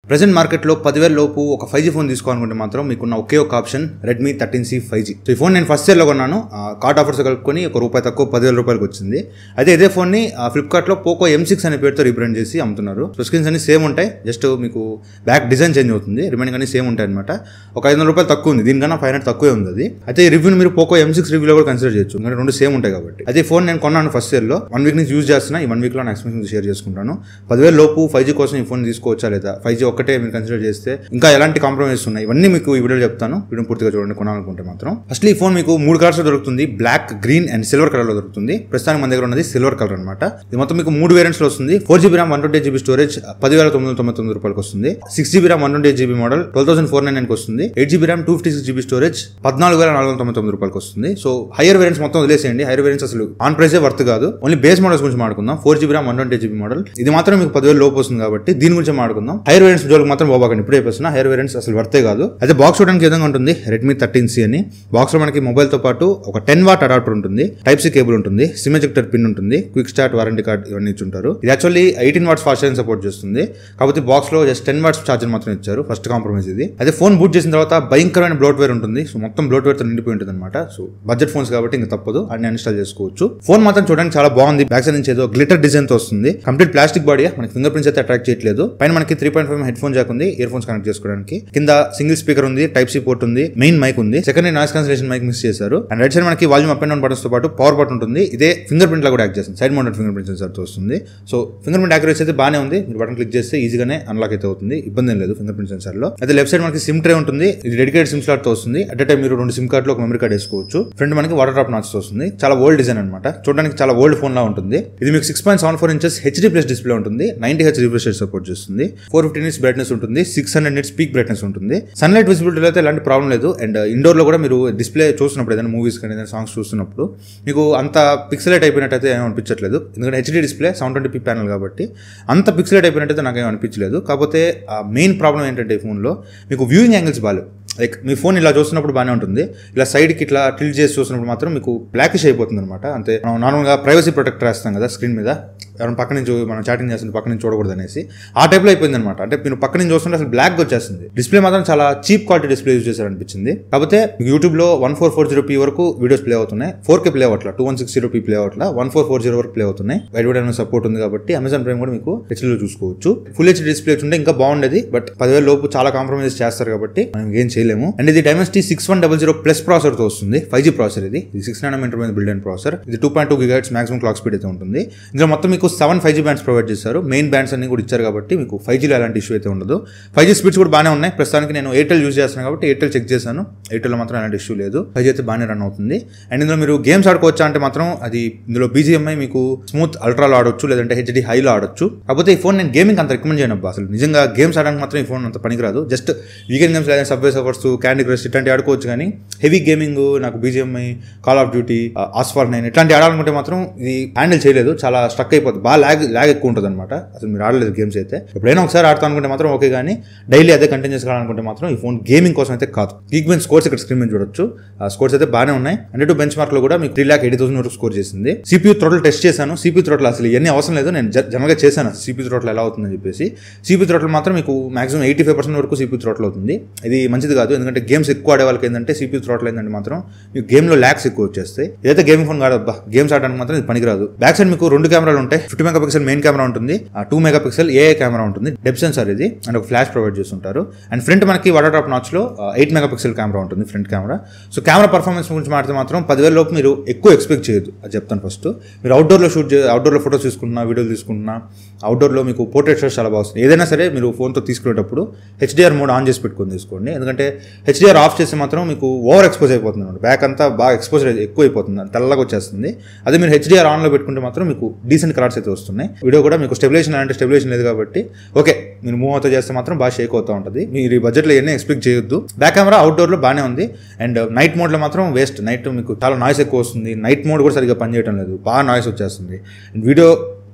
present మార్కెట్లో పదివేల లోపు ఒక ఫైవ్ జీ ఫోన్ తీసుకోవాలనుకుంటే మాత్రం మీకున్న ఒకే ఒక option Redmi thirteen C five G so ఈ ఫోన్ నేను ఫస్ట్ ఇయర్లో కొన్నాను కార్డ్ ఆఫర్స్ కలుపుకొని ఒక రూపాయి తక్కువ పదివేల రూపాయలకు వచ్చింది అయితే ఇదే ఫోన్ని ఫ్లిప్కార్ట్లో పోకో ఎం సిక్స్ అనే పేరుతో రీబ్రాండ్ చేసి అమ్ముతున్నారు సో స్క్రీన్స్ అన్ని సేమ్ ఉంటాయి జస్ట్ మీకు బ్యాక్ డిజైన్ చేంజ్ అవుతుంది రిమైనింగ్ అన్ని సేమ్ ఉంటాయి అనమాట ఒక ఐదు వందల రూపాయలు తక్కువ ఉంది దీనికన్నా ఫైవ్ హండ్రెడ్ తక్కువే ఉంది అది అయితే ఈ రివ్యూని మీరు పోకో ఎం సిక్స్ రివ్యూలో కూడా కన్సిడర్ చేయొచ్చు ఎందుకంటే రెండు సేమ్ ఉంటాయి కాబట్టి అయితే ఈ ఫోన్ నేను కొన్నాను ఫస్ట్ ఇయర్లో వన్ వీక్ నుంచి యూజ్ చేస్తున్నా ఈ వన్ వీక్లో నా ఎక్స్పీరియన్స్ షేర్ చేసుకుంటాను పదివేల లోపు ఫైవ్ జీ కోసం ఈ ఫోన్ తీసుకోవచ్చా లేదా ఫైవ్ జీ ఒక్కటే మీరు కన్సిడర్ చేస్తే ఇంకా ఎలాంటి కాంప్రమైజ్ ఉన్నాయి ఇవన్నీ మీకు ఈ వీడియో చెప్తాను వీడియో పూర్తిగా చూడండి కొనాలనుకుంటే మాత్రం ఫస్ట్ ఈ ఫోన్ మీకు మూడు కలర్స్ దొరుకుతుంది black green and silver colour లో దొరుకుతుంది ప్రస్తుతానికి మన దగ్గర ఉన్నది సిల్వర్ కలర్ అనమాట ఇది మొత్తం మీకు మూడు వేరియంట్స్ లో వస్తుంది four GB RAM one twenty GB storage పదివేల తొమ్మిది వందల తొంభై తొమ్మిది రూపాయలకు వస్తుంది six GB RAM one twenty GB model twelve thousand four nine నైన్కి వస్తుంది eight GB RAM two fifty six GB storage పద్నాలుగు వేల నాలుగు వందల తొంభై తొమ్మిది రూపాయలకు వస్తుంది సో హైయర్ వేరియంట్స్ మొత్తం వదిలేసేయండి హైయర్ వేరియంట్స్ అసలు ఆన్ ప్రైసే వర్త్ కాదు ఓన్లీ బేస్ మోడల్స్ గురించి మాట్లాడుకుందాం four GB RAM one twenty GB model ఇది మాత్రం మీకు పదివేల లోపు వస్తుంది కాబట్టి దీని గురించి మాట్లాడుకుందాం హైయర్ వేరియంట్స్ జోలికి మాత్రం బాబాకండి ఇప్పుడే చెప్పేస్తున్నా హైయర్ వేరియంట్స్ అసలు వర్తే కాదు అయితే బాక్స్ చూడడానికి ఈ విధంగా ఉంటుంది రెడ్మీ థర్టీన్ సి అని బాక్స్ లో మనకి మొబైల్ తో పాటు ఒక టెన్ వాట్ అడాప్టర్ ఉంటుంది టైప్ సి కేబుల్ ఉంటుంది సిమ్ ఎజెక్టర్ పిన్ ఉంటుంది క్విక్ స్టార్ట్ వారంటీ కార్డ్ ఇవన్నీ ఇచ్చుంటారు ఇది actually eighteen watts fast charging support చేస్తుంది కాకపోతే బాక్స్ లో జస్ట్ టెన్ వాట్స్ ఛార్జర్ మాత్రం ఇచ్చారు ఫస్ట్ కాంప్రమైజ్ ఇది అయితే ఫోన్ బూట్ చేసిన తర్వాత భయంకరమైన బ్లోట్ వేర్ ఉంటుంది సో మొత్తం బ్లోట్ వేర్ తో నిండిపోయి ఉంటుంది అనమాట సో బడ్జెట్ ఫోన్స్ కాబట్టి ఇంకా తప్పదు అన్ని ఇన్స్టాల్ చేసుకోవచ్చు ఫోన్ మాత్రం చూడడానికి చాలా బాగుంది బ్యాక్ సైడ్ నుంచి ఏదో గ్లిటర్ డిజైన్ తో వస్తుంది కంప్లీట్ ప్లాస్టిక్ బాడీ మనకి ఫింగర్ ప్రింట్స్ అయితే అట్రాక్ట్ చేయట్లేదు పైన మనకి three point five headphone jack ఉంది ఇయర్ ఫోన్స్ కనెక్ట్ చేసుకోవడానికి కింద సింగిల్ స్పీకర్ ఉంది టైప్ సి పోర్ట్ ఉంది మెయిన్ మైక్ ఉంది second noise cancellation mic miss చేశారు అండ్ రైట్ సైడ్ మనకి volume up and down buttons తో పాటు పవర్ బటన్ ఉంటుంది ఇదే ఫింగర్ ప్రింట్ లా కూడా యాక్ట్ చేస్తుంది side mounted fingerprint sensor తో వస్తుంది సో ఫింగర్ ప్రింట్ యాక్యురేసీ అయితే బాగానే ఉంది మీరు బటన్ క్లిక్ చేస్తే ఈజీగానే అన్లాక్ అయితే అవుతుంది ఇబ్బంది ఏం లేదు ఫింగర్ ప్రింట్ సెన్సర్ లో అయితే లెఫ్ట్ సైడ్ మనకి సిమ్ ట్రే ఉంటుంది ఇది డెడికేటెడ్ సిమ్ స్లాట్ తో వస్తుంది అట్ టైం మీరు రెండు సిమ్ కార్డ్ లో ఒక మెమరీ కార్డ్ వేసుకోవచ్చు ఫ్రంట్ మనకి వాటర్ డ్రాప్ నాచ్ వస్తుంది చాలా ఓల్డ్ డిజైన్ అనమాట చూడడానికి చాలా ఓల్డ్ ఫోన్ లా ఉంటుంది ఇది మీకు six point seven four inches HD plus display ఉంటుంది నైన్టీ హెచ్ రిఫ్రెష్ సపోర్ట్ చేస్తుంది ఫోర్ ఫిఫ్టీ నిట్స్ బ్రైట్నెస్ ఉంటుంది six hundred nits peak brightness ఉంటుంది సన్లైట్ విజిబిలిటీలో అయితే ఎలాంటి ప్రాబ్లం లేదు అండ్ ఇండోర్ లో కూడా మీరు డిస్ప్లే చూస్తున్నప్పుడు ఏదైనా మూవీస్ కానీ ఏదైనా సాంగ్స్ చూస్తున్నప్పుడు మీకు అంత పిక్సలేట్ అయిపోయినట్టయితే ఏమీ అనిపించట్లేదు ఎందుకంటే HD display seven twenty P panel కాబట్టి అంత పిక్సలేట్ అయిపోయినట్టయితే నాకేం అనిపించలేదు కాకపోతే మెయిన్ ప్రాబ్లం ఏంటంటే ఈ ఫోన్లో మీకు వ్యూయింగ్ యాంగిల్స్ బాగాలేవు లైక్ మీ ఫోన్ ఇలా చూస్తున్నప్పుడు బాగానే ఉంటుంది ఇలా సైడ్కి ఇట్లా టిల్ట్ చేసి చూస్తున్నప్పుడు మాత్రం మీకు బ్లాకిష్ అయిపోతుంది అనమాట అంతే మనం నార్మల్గా ప్రైవసీ ప్రొటెక్టర్ వేస్తాం కదా స్క్రీన్ మీద ఎవరైనా పక్క నుంచి మనం చాటింగ్ చేస్తుంటే పక్క నుంచి చూడకూడదు అనేసి ఆ టైప్లో అయిపోయింది అనమాట అంటే మీరు పక్క నుంచి చూస్తుంటే అసలు బ్లాక్ వచ్చేస్తుంది డిస్ప్లే మాత్రం చాలా చీప్ క్వాలిటీ డిస్ప్లే యూజ్ చేశారు అనిపించింది కాకపోతే యూట్యూబ్లో one four four zero P వరకు వీడియోస్ ప్లే అవుతున్నాయి ఫోర్ కే ప్లే అవ్వట్లా two one six zero P play అవ్వట్లా వన్ ఫోర్ ఫోర్ జీరో వరకు ప్లే అవుతున్నాయి వైట్ వైడ్ సపోర్ట్ ఉంది కాబట్టి అమెజాన్ ప్రైమ్ కూడా మీకు హెచ్డీలో చూసుకోవచ్చు ఫుల్ హెచ్ డిస్ప్లే ఉంటే ఇంకా బాగుండేది బట్ పదివేల లోపు చాలా కాంప్రమైజ్ చేస్తారు కాబట్టి మనం ఏం చేయలేము అండ్ ఇది Dimensity six one double zero plus processor తో వస్తుంది ఫైవ్ జీ ప్రాసెసర్ ఇది ఇది సిక్స్ నానోమీటర్ మీద బిల్డ్ అయిన ప్రాసెసర్ ఇది two point two gigahertz maximum clock speed అయితే ఉంటుంది ఇందులో మొత్తం మీకు seven five G bands provide చేశారు మెయిన్ బ్యాండ్స్ అన్ని కూడా ఇచ్చారు కాబట్టి మీకు ఫైవ్ జీలో ఎలాంటి ఇష్యూ అయితే ఉండదు ఫైవ్ జీ స్పీడ్స్ కూడా బాగానే ఉన్నాయి ప్రస్తుతానికి నేను ఎయిర్టెల్ యూజ్ చేస్తాను కాబట్టి ఎయిర్టెల్ చెక్ చేశాను ఎయిర్టెల్లో మాత్రం ఎలాంటి ఇష్యూ లేదు ఫైవ్ జీ అయితే బాగానే రన్ అవుతుంది అండ్ ఇందులో మీరు గేమ్స్ ఆడుకోవచ్చా అంటే మాత్రం అది ఇందులో బీజీఎంఐ మీకు స్మూత్ అల్ట్రాలో ఆడొచ్చు లేదంటే హెచ్డి హైలో ఆడొచ్చు కాకపోతే ఈ ఫోన్ నేను గేమింగ్ అంత రికమెండ్ చేయను అబ్బా అసలు నిజంగా గేమ్స్ ఆడడానికి మాత్రం ఈ ఫోన్ అంత పనికిరాదు జస్ట్ వీకెండ్ గేమ్స్ లేదా సబ్వే సఫర్స్ క్యాండీ క్రష్ ఇట్లాంటి ఆడుకోవచ్చు కానీ హెవీ గేమింగ్ నాకు BGMI call of duty Asphalt nine ఇట్లాంటి ఆడాలనుకుంటే మాత్రం ఇది హ్యాండిల్ చేయలేదు చాలా స్టక్ అయిపోతుంది బాగా లాగ్ లాగ్ ఎక్కువ ఉంటుంది అనమాట అసలు మీరు ఆడలేదు గేమ్స్ అయితే ఎప్పుడైనా ఒకసారి ఆడతా అనుకుంటే మాత్రం ఓకే కానీ డైలీ అదే కంటిన్యూ చేసుకోవాలనుకుంటే మాత్రం ఈ ఫోన్ గేమింగ్ కోసం అయితే కాదు గీక్ బెన్ స్కోర్స్ ఇక్కడ స్క్రీన్ మీద చూడొచ్చు ఆ స్కోర్స్ అయితే బాగానే ఉన్నాయి హండ్రెడ్ బెంచ్ మార్క్ లో కూడా మీకు త్రీ ల్యాక్ ఎయిటీ థౌసండ్ వరకు స్కోర్ చేసింది సిపియూ త్రోటల్ టెస్ట్ చేశాను సిపియూ త్రోటల్ అసలు ఇవన్నీ అవసరం లేదు నేను జనరల్గా చేశాను సిపియూ త్రోటల్ ఎలా అవుతుందని చెప్పేసి సిపియూ త్రోటల్ మాత్రం మీకు మాక్సిమం ఎయిటీ ఫైవ్ పర్సెంట్ వరకు సిపియూ త్రోటల్ అవుతుంది ఇది మంచిది కాదు ఎందుకంటే గేమ్స్ ఎక్కువ ఆడే వాళ్ళకి ఏంటంటే సిపియూ త్రోటల్ ఏంటంటే మాత్రం మీకు గేమ్లో ల్యాక్స్ ఎక్కువ వచ్చేస్తాయి ఏదైతే గేమింగ్ ఫోన్ కాదబ్బా గేమ్స్ ఆడడానికి మాత్రం ఇది పనికిరాదు బ్యాక్ సైడ్ మీకు రెండు కెమెరాలు ఉంటాయి fifty megapixel main camera ఉంటుంది two megapixel uh camera ఉంటుంది డెప్ సెన్సార్ ఇది అండ్ ఒక ఫ్లాష్ ప్రొవైడ్ చేస్తుంటారు అండ్ ఫ్రంట్ మనకి వాటర్ డ్రాప్ నాచ్ లో ఎయిట్ మెగా పిక్సెల్ కెమెరా ఉంటుంది front camera so camera performance గురించి మాట్లాడితే మాత్రం పదివేల లోపు మీరు ఎక్కువ ఎక్స్పెక్ట్ చేయొద్దు అది చెప్తాను ఫస్ట్ మీరు అవుట్డోర్లో షూట్ చే అవుట్డోర్లో ఫోటోస్ తీసుకుంటున్నా వీడియోలు తీసుకుంటున్నా అవుట్డోర్లో మీకు పోర్ట్రేట్ షాట్స్ చాలా బాగుంది ఏదైనా సరే మీరు ఫోన్తో తీసుకునేటప్పుడు హెచ్డిఆర్ మోడ్ ఆన్ చేసి పెట్టుకొని తీసుకోండి ఎందుకంటే హెచ్డిఆర్ ఆఫ్ చేస్తే మాత్రం మీకు ఓవర్ ఎక్స్పోజ్ అయిపోతుంది అనమాట బ్యాక్ అంతా బాగా ఎక్స్పోజ్ ఎక్కువ అయిపోతుంది తెల్లగా వచ్చేస్తుంది అదే మీరు హెచ్డిఆర్ ఆన్లో పెట్టుకుంటే మాత్రం మీకు డీసెంట్ కలర్స్ అయితే వస్తున్నాయి వీడియో కూడా మీకు స్టెబిలేషన్ అంటే స్టెబిలేషన్ లేదు కాబట్టి ఓకే మీరు మూవ్ అవుతా చేస్తే మాత్రం బాగా షేక్ అవుతూ ఉంటుంది మీరు ఈ బడ్జెట్లో ఎన్ని ఎక్స్పెక్ట్ చేయొద్దు బ్యాక్ కెమెరా అవుట్డోర్లో బాగానే ఉంది అండ్ నైట్ మోడ్లో మాత్రం వేస్ట్ నైట్ మీకు చాలా నాయిస్ ఎక్కువ వస్తుంది నైట్ మోడ్ కూడా సరిగ్గా పనిచేయడం లేదు బాగా నాయిస్ వచ్చేస్తుంది అండ్ వీడియో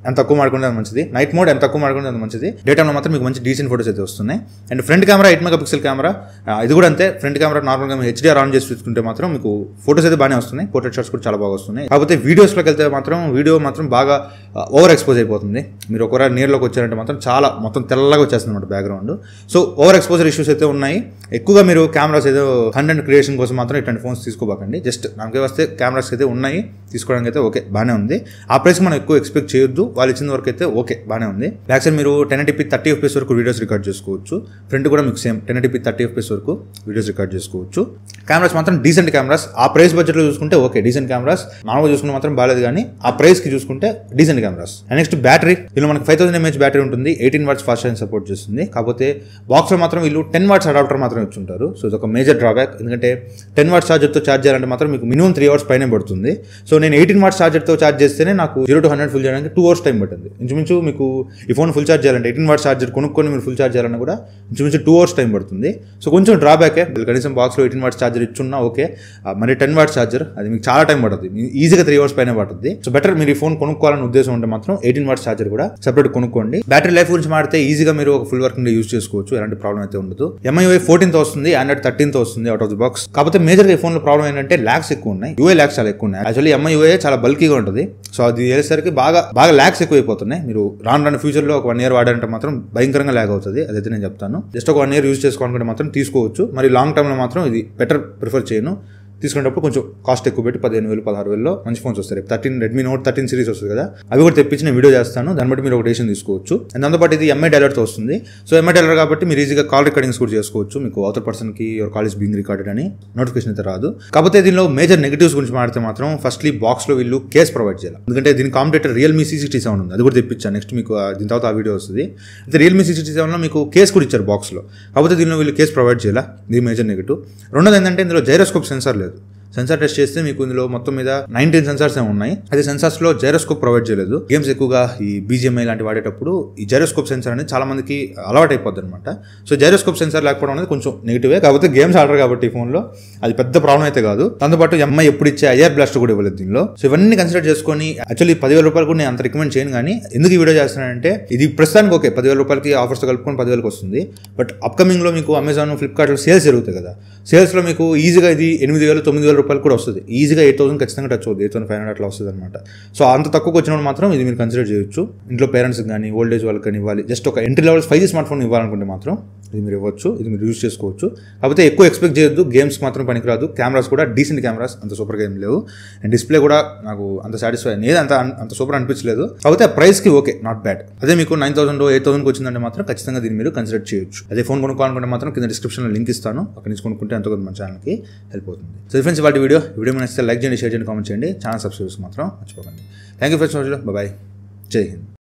ఎంత తక్కువ మాడుకుంటే అంత మంచిది నైట్ మోడ్ ఎంత తక్కువ మాడుకుంటే అంత మంచిది డే టైంలో మాత్రం మీకు మంచి డీసెంట్ ఫోటోస్ అయితే వస్తున్నాయి and front camera eight megapixel camera ఇది కూడా అంతే ఫ్రంట్ కెమెరా నార్మల్గా హెచ్డిఆర్ ఆన్ చేసి చూసుకుంటే మాత్రం మీకు ఫోటోస్ అయితే బాగానే వస్తున్నాయి పోర్ట్రేట్ షాట్స్ కూడా చాలా బాగా వస్తున్నాయి కాకపోతే వీడియోస్లోకి వెళ్తే మాత్రం వీడియో మాత్రం బాగా ఓవర్ ఎక్స్పోజ్ అయిపోతుంది మీరు ఒకవేళ నియర్లోకి వచ్చారంటే మాత్రం చాలా మొత్తం తెల్లగా వచ్చేస్తుంది అనమాట background so over exposure issues అయితే ఉన్నాయి ఎక్కువగా మీరు కెమెరాస్ ఏదో కంటెంట్ క్రియేషన్ కోసం మాత్రం ఇట్లాంటి ఫోన్స్ తీసుకోబాకండి జస్ట్ నాకు వస్తే కెమెరాస్ అయితే ఉన్నాయి తీసుకోవడానికి అయితే ఓకే బాగానే ఉంది ఆ ప్రైస్ మనం ఎక్కువ ఎక్స్పెక్ట్ చేయొద్దు వాళ్ళు ఇచ్చిన వరకు అయితే ఓకే బాగానే ఉంది బ్యాక్ సైడ్ మీరు టెన్ ఎయిటీ థర్టీ ఎఫ్ఎస్ వరకు వీడియోస్ రికార్డ్ చేసుకోవచ్చు ఫ్రంట్ కూడా మీకు same ten eighty thirty FPS వరకు వీడియోస్ రికార్డ్ చేసుకోవచ్చు కెమెరాస్ మాత్రం డీసెంట్ కెమెరాస్ ఆ ప్రైస్ బడ్జెట్లో చూసుకుంటే ఓకే డీసెంట్ కెమెరాస్ నార్మల్గా చూసుకుంటే మాత్రం బాగాలేదు కానీ ఆ ప్రైస్కి చూసుకుంటే decent cameras and next battery వీళ్ళు మనకి ఫైవ్ థౌసండ్ ఎంహెచ్ బ్యాటరీ ఉంటుంది eighteen watts fast charging support చేస్తుంది కాకపోతే బాక్స్లో మాత్రం వీళ్ళు టెన్ వాట్స్ అడాప్టర్ మాత్రం ఇచ్చుంటారు సో ఇది ఒక మేజర్ డ్రాబ్యాక్ ఎందుకంటే టెన్ వాట్స్ ఛార్జర్తో ఛార్జ్ చేయాలంటే మాత్రం మీకు మినిమం త్రీ అవర్స్ పైనే పడుతుంది సో నేను ఎయిటీన్ వాట్స్ ఛార్జర్తో ఛార్జ్ చేస్తేనే నాకు జీరో టు హండ్రెడ్ ఫుల్ చేయడానికి టూ అవర్స్ టైం పట్టింది ఇంచుమించు మీకు ఈ ఫోన్ ఫుల్ ఛార్జ్ చేయాలంటే ఎయిటీన్ వాట్స్ ఛార్జర్ కొనుక్కొని మీరు ఫుల్ ఛార్జ్ చేయాలన్నా కూడా ఇంచుమించు టూ అవర్స్ టైం పడుతుంది సో కొంచెం డ్రాబ్యాకే వీళ్ళు కనీసం బాక్స్లో ఎయిటీన్ వాట్స్ ఛార్జర్ ఇచ్చున్నా ఓకే ఆ, మరి టెన్ వాట్స్ ఛార్జర్ అది మీకు చాలా టైం పడుతుంది మీ- ఈజీగా త్రీ అవర్స్ పైన పడుతుంది సో బెటర్ మీరు ఈ ఫోన్ కొనుక్కోవాలని ఉద్దేశం ఉంటే మాత్రం ఎయిటీన్ వాట్స్ ఛార్జర్ కూడా సెపరేట్ కొనుక్కోండి బ్యాటరీ లైఫ్ గురించి మాడితే ఈజీగా మీరు ఒక ఫుల్ వర్కింగ్ డే యూస్ చేసుకోవచ్చు ఎలాంటి ప్రాబ్లం అయితే ఉండదు ఎంఐఓఐ ఫోర్టీన్త్ వస్తుంది ఆండ్రాయిడ్ థర్టీన్త్ వస్తుంది అవుట్ ఆఫ్ ది బాక్స్ కాకపోతే మేజర్ ఈ ఫోన్లో ప్రాబ్లం ఏంటంటే ల్యాక్స్ ఎక్కువ ఉన్నాయి యూఏ ల్యాక్స్ చాలా ఎక్కువ ఉన్నాయి యాక్చువల్లీ ఎంఐఓఏ చాలా బల్కీగా ఉంటుంది సో అది వేసేసరికి బాగా బాగా ల్యాక్స్ ఎక్కువ అయిపోతున్నాయి మీరు రాను రాను ఫ్యూచర్లో ఒక వన్ ఇయర్ వాడారంటే మాత్రం భయంకరంగా ల్యాగ్ అవుతుంది అదైతే నేను చెప్తాను జస్ట్ ఒక వన్ ఇయర్ యూస్ చేసుకోవాలనుకుంటే మాత్రం తీసుకోవచ్చు మరి లాంగ్ టర్మ్లో మాత్రం ఇది బెటర్ ప్రిఫర్ చేయను తీసుకునేటప్పుడు కొంచెం కాస్ట్ ఎక్కువ పెట్టి పదిహేను వేలు పదహారు వేలలో మంచి ఫోన్స్ వస్తాయి thirteen Redmi Note thirteen series వస్తుంది కదా అవి కూడా తెప్పించి నేను వీడియో చేస్తాను దాన్ని బట్టి మీరు ఒక డెసిషన్ తీసుకోవచ్చు అండ్ దాంతోపాటు ఇది ఎంఐ డైలర్తో వస్తుంది సో ఎంఐ డైలర్ కాబట్టి మీరు ఈజీగా కాల్ రికార్డింగ్స్ కూడా చేసుకోవచ్చు మీకు అవతల పర్సన్కి your call is being recorded అని నోటిఫికేషన్ అయితే రాదు కాకపోతే దీనిలో మేజర్ నెగిటివ్స్ గురించి మాడితే మాత్రం ఫస్ట్లీ బాక్స్లో వీళ్ళు కేస్ ప్రొవైడ్ చేయాలి ఎందుకంటే దీని competitor Realme C sixty seven ఉంది అది కూడా తెప్పించాను నెక్స్ట్ మీకు ఆ- దీని తర్వాత ఆ వీడియో వస్తుంది అయితే రియల్మీ సి సిక్స్టీ సెవెన్లో మీకు కేస్ కూడా ఇచ్చారు బాక్స్లో కాకపోతే దీనిలో వీళ్ళు కేస్ ప్రొవైడ్ చేయాలి ఇది మేజర్ నెగిటివ్ రెండోది ఏంటంటే ఇందులో జైరోస్కోప్ సెన్సార్ లేదు సెన్సార్ టెస్ట్ చేస్తే మీకు ఇందులో మొత్తం మీద నైన్టీన్ సెన్సార్స్ ఏమి ఉన్నాయి అదే సెన్సార్స్ లో జైరోస్కోప్ ప్రొవైడ్ చేయలేదు గేమ్స్ ఎక్కువగా ఈ బీజిఎంఐ లాంటి వాడేటప్పుడు ఈ జైరోస్కోప్ సెన్సార్ అనేది చాలా మందికి అలవాటు అయిపోద్ది అనమాట సో జైరోస్కోప్ సెన్సార్ లేకపోవడం అనేది కొంచెం నెగిటివే కాకపోతే గేమ్స్ ఆడరు కాబట్టి ఈ ఫోన్లో అది పెద్ద ప్రాబ్లం అయితే కాదు దాంతోపాటు ఎంఐ ఎప్పుడు ఇచ్చే ఐఆర్ బ్లాస్ట్ కూడా ఇవ్వలేదు దీనిలో సో ఇవన్నీ కన్సిడర్ చేసుకొని యాక్చువల్లీ పదివేల రూపాయలు కూడా నేను అంత రికమెండ్ చేయను కానీ ఎందుకు ఈ వీడియో చేస్తున్నానంటే ఇది ప్రస్తుతానికి ఓకే పదివేల రూపాయలకి ఆఫర్స్ కలుపుకొని పదివేలకు వస్తుంది బట్ అప్కమింగ్లో మీకు అమెజాన్ ఫ్లిప్కార్ట్లో సేల్స్ జరుగుతాయి కదా సేల్స్లో మీకు ఈజీగా ఇది ఎనిమిది వేలు తొమ్మిది వేల రూపాయలు కూడా వస్తుంది ఈజీగా ఎయిట్ థౌసండ్ ఖచ్చితంగా టచ్ అవుతుంది ఎయిట్ థౌసండ్ ఫైవ్ హండ్రెడ్ అట్లా వస్తుంది అనమాట సో అంత తక్కువకి వచ్చినప్పుడు మాత్రం ఇది మీరు కన్సిడర్ చేయొచ్చు ఇంట్లో పేరెంట్స్కి కానీ ఓల్డ్ ఏజ్ వాళ్ళకి కానీ ఇవ్వాలి జస్ట్ ఒక entry level five G smart phone ఇవ్వాలనుకుంటే మాత్రం ఇది మీరు ఇవ్వచ్చు ఇది మీరు యూజ్ చేసుకోవచ్చు కాకపోతే ఎక్కువ ఎక్స్పెక్ట్ చేయొద్దు గేమ్స్ మాత్రం పనికిరాదు కెమెరాస్ కూడా డీసెంట్ కెమెరాస్ అంత సూపర్గా ఏం లేవు అండ్ డిస్ప్లే కూడా నాకు అంత సాటిస్ఫై ఏది అంత అంత సూపర్ అనిపించలేదు కాకపోతే ఆ ప్రైస్కి ఓకే నాట్ బ్యాడ్ అదే మీకు నైన్ థౌసండ్ ఎయిట్ థౌసండ్కి వచ్చిందంటే మాత్రం ఖచ్చితంగా దీన్ని మీరు కన్సిడర్ చేయొచ్చు అదే ఫోన్ కొనుక్కోవాలనుకుంటే మాత్రం కింద డిస్క్రిప్షన్లో లింక్ ఇస్తాను అక్కడ నుంచి కొనుక్కుంటే ఎంతో కొంత మన ఛానల్కి హెల్ప్ అవుతుంది సో ఫ్రెండ్స్ వాటి వీడియో వీడియో నచ్చితే లైక్ చేయండి షేర్ చేయండి కామెంట్ చేయండి ఛానల్ సబ్స్క్రైబ్ మాత్రం మర్చిపోకండి థ్యాంక్ యూ ఫ్రెండ్స్ బాయ్ జై హింద్